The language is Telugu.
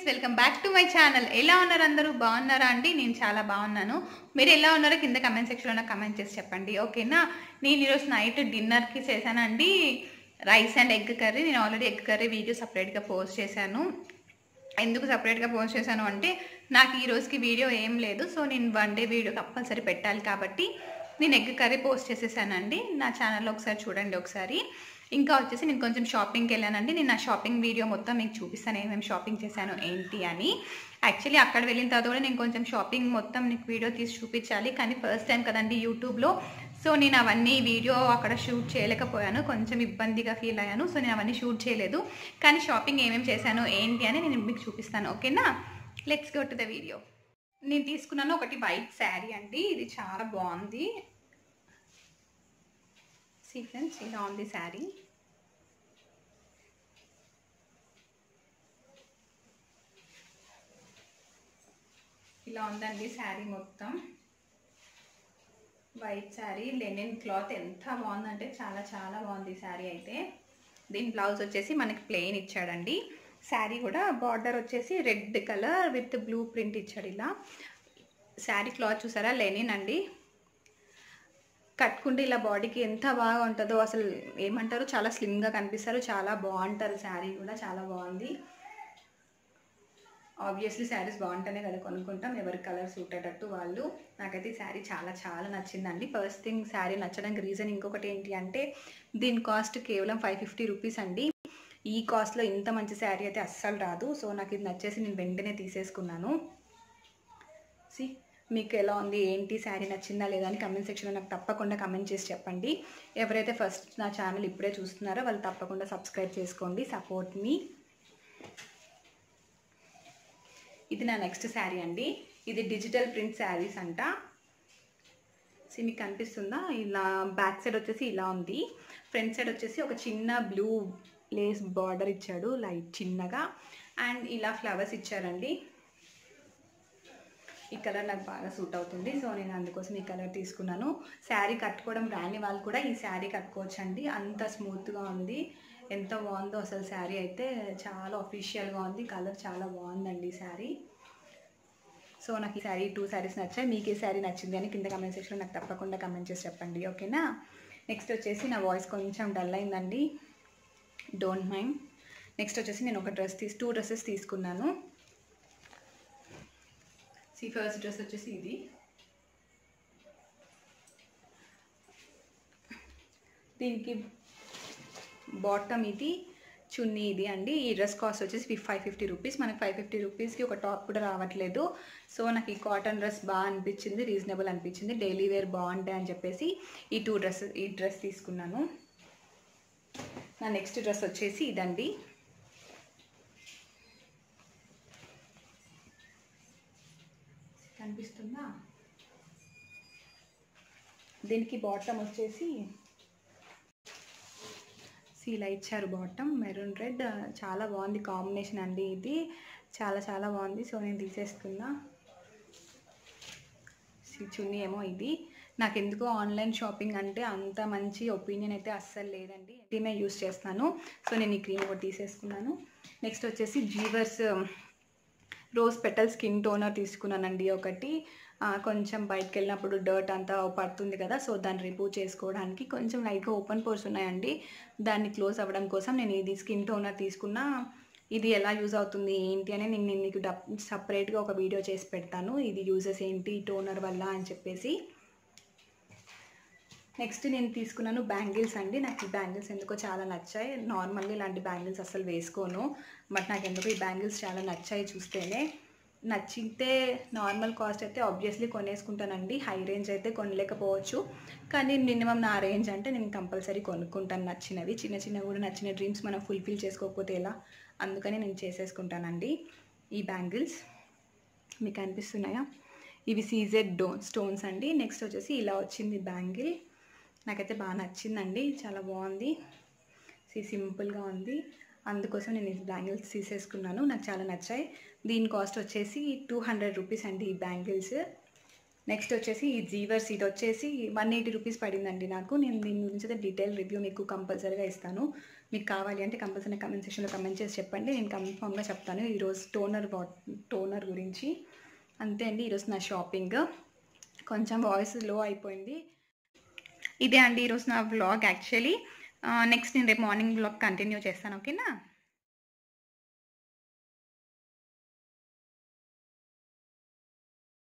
friends welcome back to my channel ఎలా ఉన్నారు అందరూ బాగున్నారా అండి నేను చాలా బాగున్నాను మీరు ఎలా ఉన్నారో కింద కమెంట్ సెక్షన్లో నాకు కమెంట్ చేసి చెప్పండి ఓకేనా నేను ఈరోజు నైట్ డిన్నర్కి చేశానండి రైస్ అండ్ ఎగ్ కర్రీ నేను ఆల్రెడీ ఎగ్ కర్రీ వీడియో సపరేట్గా పోస్ట్ చేశాను ఎందుకు సపరేట్గా పోస్ట్ చేశాను అంటే నాకు ఈ రోజుకి వీడియో ఏం లేదు సో నేను వన్ డే వీడియో కంపల్సరీ పెట్టాలి కాబట్టి నేను ఎగ్ కర్రీ పోస్ట్ చేసేసానండి నా ఛానల్లో ఒకసారి చూడండి ఒకసారి ఇంకా వచ్చేసి నేను కొంచెం షాపింగ్కి వెళ్ళానండి నేను నా షాపింగ్ వీడియో మొత్తం మీకు చూపిస్తాను ఏమేమి షాపింగ్ చేశాను ఏంటి అని యాక్చువల్లీ అక్కడ వెళ్ళిన తర్వాత కూడా నేను కొంచెం షాపింగ్ మొత్తం నీకు వీడియో తీసి చూపించాలి కానీ ఫస్ట్ టైం కదండి యూట్యూబ్లో సో నేను అవన్నీ వీడియో అక్కడ షూట్ చేయలేకపోయాను కొంచెం ఇబ్బందిగా ఫీల్ అయ్యాను సో నేను అవన్నీ షూట్ చేయలేదు కానీ షాపింగ్ ఏమేమి చేశాను ఏంటి అని నేను మీకు చూపిస్తాను ఓకేనా let's go to the video నేను తీసుకున్నాను ఒకటి వైట్ శారీ అండి ఇది చాలా బాగుంది సీ ఫ్రెండ్స్ ఇలా ఉంది శారీ ఇలా ఉందండి శారీ మొత్తం వైట్ శారీ లెనిన్ క్లాత్ ఎంత బాగుందంటే చాలా చాలా బాగుంది శారీ అయితే దీని బ్లౌజ్ వచ్చేసి మనకి ప్లెయిన్ ఇచ్చాడండి శారీ కూడా బార్డర్ వచ్చేసి red colour with blue print ఇచ్చాడు ఇలా శారీ క్లాత్ చూసారా లెనిన్ అండి కట్టుకుంటే ఇలా బాడీకి ఎంత బాగా ఉంటుందో అసలు ఏమంటారు చాలా స్లిమ్గా కనిపిస్తారు చాలా బాగుంటారు శారీ కూడా చాలా బాగుంది ఆబ్వియస్లీ శారీస్ బాగుంటేనే కదా కొనుక్కుంటాం ఎవరి కలర్ సూట్ అయ్యేటట్టు వాళ్ళు నాకైతే ఈ శారీ చాలా చాలా నచ్చిందండి ఫస్ట్ థింగ్ శారీ నచ్చడానికి రీజన్ ఇంకొకటి ఏంటి అంటే దీని కాస్ట్ కేవలం ఫైవ్ ఫిఫ్టీ రూపీస్ అండి ఈ కాస్ట్లో ఇంత మంచి శారీ అయితే అస్సలు రాదు సో నాకు ఇది నచ్చేసి నేను వెంటనే తీసేసుకున్నాను సి మీకు ఎలా ఉంది ఏంటి శారీ నచ్చిందా లేదా అని కమెంట్ సెక్షన్లో నాకు తప్పకుండా కమెంట్ చేసి చెప్పండి ఎవరైతే ఫస్ట్ నా ఛానల్ ఇప్పుడే చూస్తున్నారో వాళ్ళు తప్పకుండా సబ్స్క్రైబ్ చేసుకోండి సపోర్ట్ మీ ఇది నా నెక్స్ట్ శారీ అండి ఇది డిజిటల్ ప్రింట్ శారీస్ అంట సి మీకు కనిపిస్తుందా ఇలా బ్యాక్ సైడ్ వచ్చేసి ఇలా ఉంది ఫ్రంట్ సైడ్ వచ్చేసి ఒక చిన్న బ్లూ లేస్ బార్డర్ ఇచ్చాడు లైట్ చిన్నగా అండ్ ఇలా ఫ్లవర్స్ ఇచ్చారండి ఈ కలర్ నాకు బాగా సూట్ అవుతుంది సో నేను అందుకోసం ఈ కలర్ తీసుకున్నాను శారీ కట్టుకోవడం రాని వాళ్ళు కూడా ఈ శారీ కట్టుకోవచ్చండి అంత స్మూత్గా ఉంది ఎంత బాగుందో అసలు శారీ అయితే చాలా అఫీషియల్గా ఉంది కలర్ చాలా బాగుందండి ఈ శారీ సో నాకు ఈ శారీ టూ శారీస్ నచ్చాయి మీకు ఈ శారీ నచ్చింది అని కింద కమెంట్ సెక్షన్లో నాకు తప్పకుండా కమెంట్ చేసి చెప్పండి ఓకేనా నెక్స్ట్ వచ్చేసి నా వాయిస్ కొంచెం డల్ అయిందండి డోంట్ మైండ్ నెక్స్ట్ వచ్చేసి నేను ఒక డ్రెస్ తీసి టూ డ్రెస్సెస్ తీసుకున్నాను సి ఫస్ట్ డ్రెస్ వచ్చేసి ఇది దీనికి బాటమ్ ఇది చున్నీ ఇది అండి ఈ డ్రెస్ కాస్ట్ వచ్చేసి ఫైవ్ ఫిఫ్టీ రూపీస్ మనకి ఫైవ్ ఫిఫ్టీ రూపీస్కి ఒక టాప్ కూడా రావట్లేదు సో నాకు ఈ కాటన్ డ్రెస్ బాగా అనిపించింది రీజనబుల్ అనిపించింది డైలీ వేర్ బాగుంటాయి అని చెప్పేసి ఈ టూ డ్రెస్ ఈ డ్రెస్ తీసుకున్నాను నా నెక్స్ట్ డ్రెస్ వచ్చేసి ఇదండి కనిపిస్తుందా దీనికి బాటమ్ వచ్చేసి సీలా ఇచ్చారు బాటమ్ మెరూన్ రెడ్ చాలా బాగుంది కాంబినేషన్ అండి ఇది చాలా చాలా బాగుంది సో నేను తీసేస్తున్నా చున్నీ ఏమో ఇది నాకు ఎందుకో ఆన్లైన్ షాపింగ్ అంటే అంత మంచి ఒపీనియన్ అయితే అస్సలు లేదండి క్రీమే యూస్ చేస్తాను సో నేను ఈ క్రీమ్ ఒకటి తీసేసుకున్నాను నెక్స్ట్ వచ్చేసి జీవర్స్ రోజ్ పెటల్ స్కిన్ టోనర్ తీసుకున్నానండి ఒకటి కొంచెం బయటకు వెళ్ళినప్పుడు డర్ట్ అంతా పడుతుంది కదా సో దాన్ని రిమూవ్ చేసుకోవడానికి కొంచెం లైట్గా ఓపెన్ పోర్స్ ఉన్నాయండి దాన్ని క్లోజ్ అవ్వడం కోసం నేను ఇది స్కిన్ టోనర్ తీసుకున్నా ఇది ఎలా యూజ్ అవుతుంది ఏంటి అని నేను నీకు డప్ సపరేట్గా ఒక వీడియో చేసి పెడతాను ఇది యూజెస్ ఏంటి టోనర్ వల్ల అని చెప్పేసి నెక్స్ట్ నేను తీసుకున్నాను బ్యాంగిల్స్ అండి నాకు ఈ బ్యాంగిల్స్ ఎందుకో చాలా నచ్చాయి నార్మల్లీ ఇలాంటి బ్యాంగిల్స్ అసలు వేసుకోను బట్ నాకు ఎందుకో ఈ బ్యాంగిల్స్ చాలా నచ్చాయి చూస్తేనే నచ్చితే నార్మల్ కాస్ట్ అయితే ఆబ్వియస్లీ కొనేసుకుంటానండి హై రేంజ్ అయితే కొనలేకపోవచ్చు కానీ మినిమం నా రేంజ్ అంటే నేను కంపల్సరీ కొనుక్కుంటాను నచ్చినవి చిన్న చిన్న కూడా నచ్చిన డ్రీమ్స్ మనం ఫుల్ఫిల్ చేసుకోకపోతే ఎలా అందుకని నేను చేసేసుకుంటానండి ఈ బ్యాంగిల్స్ మీకు అనిపిస్తున్నాయా ఇవి సీజెడ్ డో స్టోన్స్ అండి నెక్స్ట్ వచ్చేసి ఇలా వచ్చింది బ్యాంగిల్ నాకైతే బాగా నచ్చిందండి చాలా బాగుంది సింపుల్గా ఉంది అందుకోసం నేను ఈ బ్యాంగిల్స్ తీసేసుకున్నాను నాకు చాలా నచ్చాయి దీని కాస్ట్ వచ్చేసి టూ హండ్రెడ్ రూపీస్ అండి ఈ బ్యాంగిల్స్ నెక్స్ట్ వచ్చేసి ఈ జీవర్స్ ఇది వచ్చేసి వన్ ఎయిటీ రూపీస్ పడిందండి నాకు నేను దీని గురించి అయితే డీటెయిల్ రివ్యూ మీకు కంపల్సరీగా ఇస్తాను మీకు కావాలి అంటే కంపల్సరీ కమెంట్ సెక్షన్లో కమెంట్ చేసి చెప్పండి నేను కన్ఫామ్గా చెప్తాను ఈరోజు టోనర్ వాట్ టోనర్ గురించి అంతే అండి ఈరోజు నా షాపింగ్ కొంచెం వాయిస్ లో అయిపోయింది ఇదే అండి ఈరోజు నా వ్లాగ్ యాక్చువల్లీ నెక్స్ట్ నేను రేపు మార్నింగ్ వ్లాగ్ కంటిన్యూ చేస్తాను ఓకేనా